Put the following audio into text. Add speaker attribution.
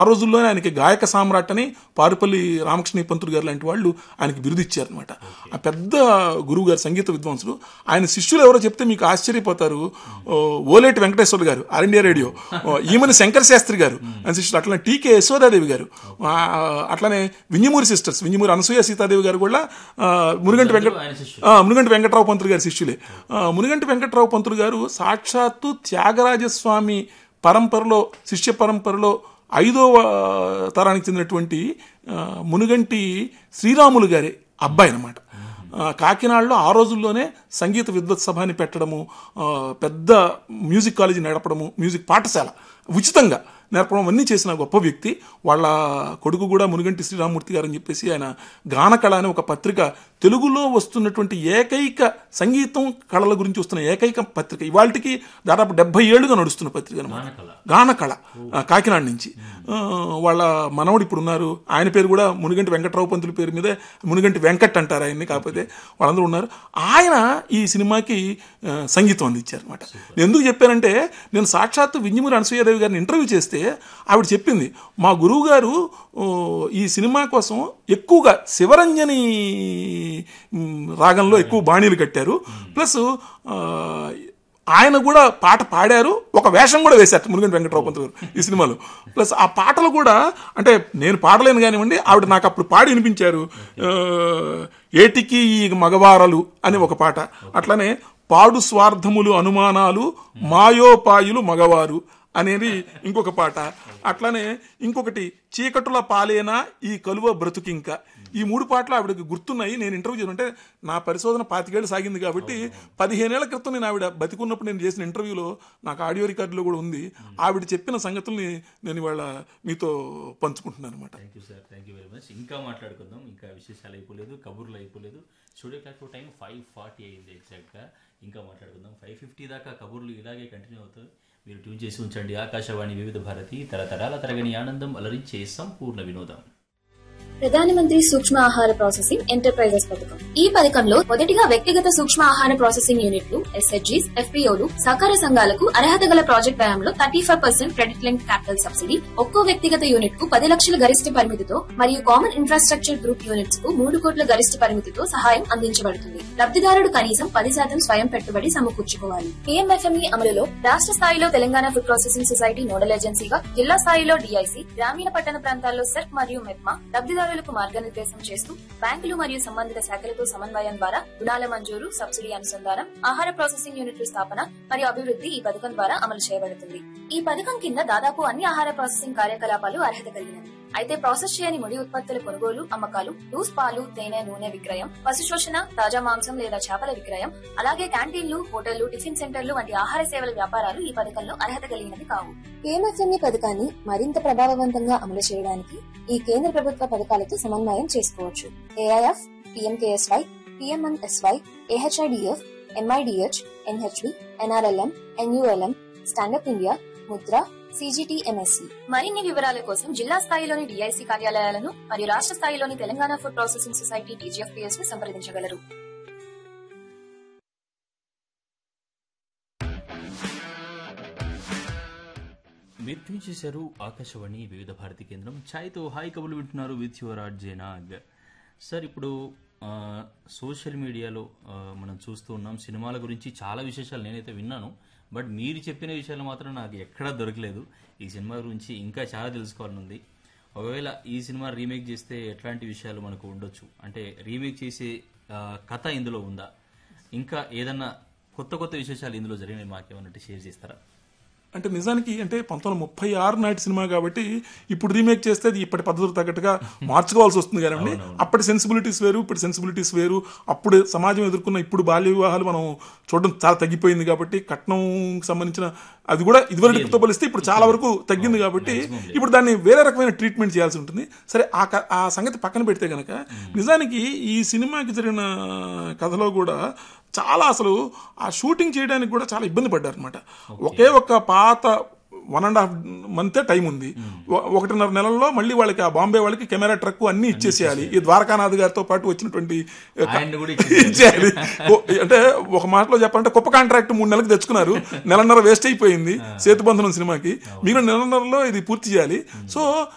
Speaker 1: ఆ రోజుల్లోనే ఆయనకి గాయక సామ్రాట్ అని పారుపల్లి రామకృష్ణ పంతులు గారు లాంటి వాళ్ళు ఆయనకి బిరుదు ఇచ్చారనమాట ఆ పెద్ద గురువు గారు సంగీత విద్వాంసులు ఆయన శిష్యులు ఎవరో చెప్తే మీకు ఆశ్చర్యపోతారు ఓ, ఓలేటి వెంకటేశ్వర గారు ఆల్ ఇండియా రేడియో ఓ, ఈమెను శంకర శాస్త్రి గారు ఆయన శిష్యులు అట్లనే టీకే యశోదాదేవి గారు ఆ, అట్లనే వింజమూరి సిస్టర్స్ వింజమూరి అనసూయ సీతాదేవి గారు కూడా ఆ, మునుగంటి వెంకట
Speaker 2: ఆయన శిష్యులు.
Speaker 1: ఆ, మునుగంటి వెంకట్రావు పంతులు గారి శిష్యులే ఆ, మునుగంటి వెంకట్రావు పంతులు గారు సాక్షాత్తు త్యాగరాజస్వామి పరంపరలో శిష్య పరంపరలో ఐదవ తరానికి చెందినటువంటి ఆ, మునుగంటి శ్రీరాములు గారి అబ్బాయి అనమాట కాకినాడలో ఆ రోజుల్లోనే సంగీత విద్వత్ సభని పెట్టడము ఆ, పెద్ద మ్యూజిక్ కాలేజీ నడపడము మ్యూజిక్ పాఠశాల ఉచితంగా నేర్పడం అన్నీ చేసిన గొప్ప వ్యక్తి వాళ్ళ కొడుకు కూడా మునుగంటి శ్రీరామూర్తి గారు అని చెప్పేసి ఆయన గానకళ అనే ఒక పత్రిక తెలుగులో వస్తున్నటువంటి ఏకైక సంగీతం కళల గురించి వస్తున్న ఏకైక పత్రిక ఇవాళకి దాదాపు డెబ్బై ఏళ్ళుగా నడుస్తున్న పత్రిక అనమాట
Speaker 2: గానకళ.
Speaker 1: గానకళ ఆ, కాకినాడ నుంచి ఆ, వాళ్ళ మనవడు ఇప్పుడు ఉన్నారు ఆయన పేరు కూడా మునుగంటి వెంకట్రావు పంతుల పేరు మీదే మునుగంటి వెంకట్ అంటారు ఆయన్ని కాకపోతే వాళ్ళందరూ ఉన్నారు ఆయన ఈ సినిమాకి ఆ, సంగీతం అందించారు అనమాట నేను ఎందుకు చెప్పానంటే నేను సాక్షాత్తు వింజమూరి అనసూయదేవి గారిని ఇంటర్వ్యూ చేస్తే ఆవిడ చెప్పింది మా గురువు గారు ఓ, ఈ సినిమా కోసం ఎక్కువగా శివరంజని మ్, రాగంలో ఎక్కువ బాణీలు కట్టారు ప్లస్ ఆ, ఆయన కూడా పాట పాడారు ఒక వేషం కూడా వేశారు మురుగంటి వెంకటరావు పంతులు గారు ఈ సినిమాలో ప్లస్ ఆ పాటలు కూడా అంటే నేను పాడలేను కానివ్వండి ఆవిడ నాకు అప్పుడు పాడి వినిపించారు ఆ, ఏటికి ఈ మగవారలు అని ఒక పాట అట్లనే పాడు స్వార్థములు అనుమానాలు మాయోపాయులు మగవారు అనేది ఇంకొక పాట అట్లనే ఇంకొకటి చీకటుల పాలేనా ఈ కలువ బ్రతుకింక ఈ మూడు పాటలు ఆవిడకి గుర్తున్నాయి నేను ఇంటర్వ్యూ చేయను అంటే నా పరిశోధన పాతికేళ్ళు సాగింది కాబట్టి పదిహేనేళ్ల క్రితం నేను ఆవిడ బతికున్నప్పుడు నేను చేసిన ఇంటర్వ్యూలో నాకు ఆడియో రికార్డులో కూడా ఉంది ఆవిడ చెప్పిన సంగతుల్ని నేను ఇవాళ మీతో పంచుకుంటున్నాను అనమాట
Speaker 2: thank you sir thank you very much ఇంకా మాట్లాడుకుందాం ఇంకా విశేషాలు అయిపోలేదు కబుర్లు అయిపోలేదు studio clock time five forty అయింది ఎగ్జాక్ట్గా ఇంకా మాట్లాడుకుందాం ఫైవ్ ఫిఫ్టీ దాకా కబుర్లు ఇలాగే కంటిన్యూ అవుతాయి మీరు ట్యూన్ చేసి ఉంచండి ఆకాశవాణి వివిధ భారతి తరతరాల తరగని ఆనందం అలరించే సంపూర్ణ వినోదం
Speaker 3: ప్రధానమంత్రి సూక్ష్మ ఆహార ప్రాసెసింగ్ ఎంటర్ప్రైజెస్ పథకం ఈ పథకంలో మొదటిగా వ్యక్తిగత సూక్ష్మ ఆహార ప్రాసెసింగ్ యూనిట్లు ఎస్హెచ్జీస్ ఎఫ్పీఓలు సహకార సంఘాలకు అర్హత గల ప్రాజెక్ట్ వ్యయంలో thirty five percent credit link capital subsidy ఒక్కో వ్యక్తిగత యూనిట్ కు పది లక్షల గరిష్ట పరిమితితో మరియు కామన్ ఇన్ఫ్రాస్ట్రక్చర్ గ్రూప్ యూనిట్స్ కు మూడు కోట్ల గరిష్ట పరిమితితో సహాయం అందించబడుతుంది లబ్ధిదారుడు కనీసం పది శాతం స్వయం పెట్టుబడి సమకూర్చుకోవాలి పిఎంఎఫ్ఎంఈ అమలులో రాష్ట్ర స్థాయిలో Telangana food processing society nodal ఏజెన్సీగా జిల్లా స్థాయిలో డిఐసి గ్రామీణ పట్టణ ప్రాంతాల్లో సెర్క్ మరియు మెప్మా లబ్ధిదారులకు మార్గనిర్దేశం చేస్తూ బ్యాంకులు మరియు సంబంధిత శాఖలతో సమన్వయం ద్వారా రుణాల మంజూరు సబ్సిడీ అనుసంధానం ఆహార ప్రాసెసింగ్ యూనిట్ల స్థాపన మరియు అభివృద్ధి ఈ పథకం ద్వారా అమలు చేయబడుతుంది ఈ పథకం కింద దాదాపు అన్ని ఆహార ప్రాసెసింగ్ కార్యకలాపాలు అర్హత కలిగినవి అయితే ప్రాసెస్ చేయని ముడి ఉత్పత్తుల కొనుగోలు అమ్మకాలు లూస్ పాలు తేనె నూనె విక్రయం పశు శోషణ తాజా మాంసం లేదా చేపల విక్రయం అలాగే క్యాంటీన్లు హోటళ్లు టిఫిన్ సెంటర్లు వంటి ఆహార సేవల వ్యాపారాలు ఈ పథకంలో అర్హత కలిగినవి కావు పిఎంఎఫ్ఎంఈ పథకాన్ని మరింత ప్రభావవంతంగా అమలు చేయడానికి ఈ కేంద్ర ప్రభుత్వ పథకాలతో సమన్వయం చేసుకోవచ్చు AIF PMKSY PMNSY AHIDF MIDH NHB NRLM NULM stand up India Mudra CGTMSC మరిన్ని వివరాల కోసం జిల్లా స్థాయిలోని డిఐసి కార్యాలయాలను మరియు రాష్ట్ర స్థాయిలోని Telangana food processing society TGFPS ను సంప్రదించగలరు
Speaker 2: మీరు ట్యూన్ చేశారు ఆకాశవాణి వివిధ భారతి కేంద్రం ఛాయ్తో హాయ్ కబులు వింటున్నారు విత్ యువర్ ఆర్ట్ జేనాగ్ సార్ ఇప్పుడు ఆ, సోషల్ మీడియాలో ఆ, మనం చూస్తూ ఉన్నాం సినిమాల గురించి చాలా విశేషాలు నేనైతే విన్నాను బట్ మీరు చెప్పిన విషయాలు మాత్రం నాకు ఎక్కడా దొరకలేదు ఈ సినిమా గురించి ఇంకా చాలా తెలుసుకోవాలని ఉంది ఒకవేళ ఈ సినిమా రీమేక్ చేస్తే ఎట్లాంటి విషయాలు మనకు ఉండొచ్చు అంటే రీమేక్ చేసే ఆ, కథ ఇందులో ఉందా ఇంకా ఏదన్నా కొత్త కొత్త విశేషాలు ఇందులో జరిగినాయి మాకేమన్నట్టు షేర్ చేస్తారా
Speaker 1: అంటే నిజానికి అంటే పంతొమ్మిది వందల ముప్పై ఆరు నాటి సినిమా కాబట్టి ఇప్పుడు రీమేక్ చేస్తే అది ఇప్పటి పద్ధతులు తగ్గట్టుగా మార్చుకోవాల్సి వస్తుంది కానీ అప్పటి సెన్సిబిలిటీస్ వేరు ఇప్పటి సెన్సిబిలిటీస్ వేరు అప్పుడు సమాజం ఎదుర్కొన్న ఇప్పుడు బాల్య వివాహాలు మనం చూడడం చాలా తగ్గిపోయింది కాబట్టి కట్నం సంబంధించిన అది కూడా ఇదివరకుతో పోలిస్తే ఇప్పుడు చాలా వరకు తగ్గింది కాబట్టి ఇప్పుడు దాన్ని వేరే రకమైన ట్రీట్మెంట్ చేయాల్సి ఉంటుంది సరే ఆ క- ఆ సంగతి పక్కన పెడితే గనక నిజానికి ఈ సినిమాకి జరిగిన కథలో కూడా చాలా అసలు ఆ షూటింగ్ చేయడానికి కూడా చాలా ఇబ్బంది పడ్డారు అనమాట ఒకే ఒక్క పాత వన్ అండ్ హాఫ్ మంతే టైం ఉంది ఒ- ఒకటిన్నర నెలల్లో మళ్ళీ వాళ్ళకి ఆ బాంబే వాళ్ళకి కెమెరా ట్రక్ అన్ని ఇచ్చేసేయాలి ఈ ద్వారకానాథ్ గారితో పాటు వచ్చినటువంటి
Speaker 2: ఆయన్ని కూడా ఇచ్చేసేయాలి.
Speaker 1: ఇచ్చేయాలి ఓ- అంటే ఒక మాటలో చెప్పాలంటే కుప్ప కాంట్రాక్ట్ మూడు నెలలకు తెచ్చుకున్నారు నెలన్నర వేస్ట్ అయిపోయింది సేతుబంధనం సినిమాకి మీరు నెలన్నరలో ఇది పూర్తి చేయాలి సో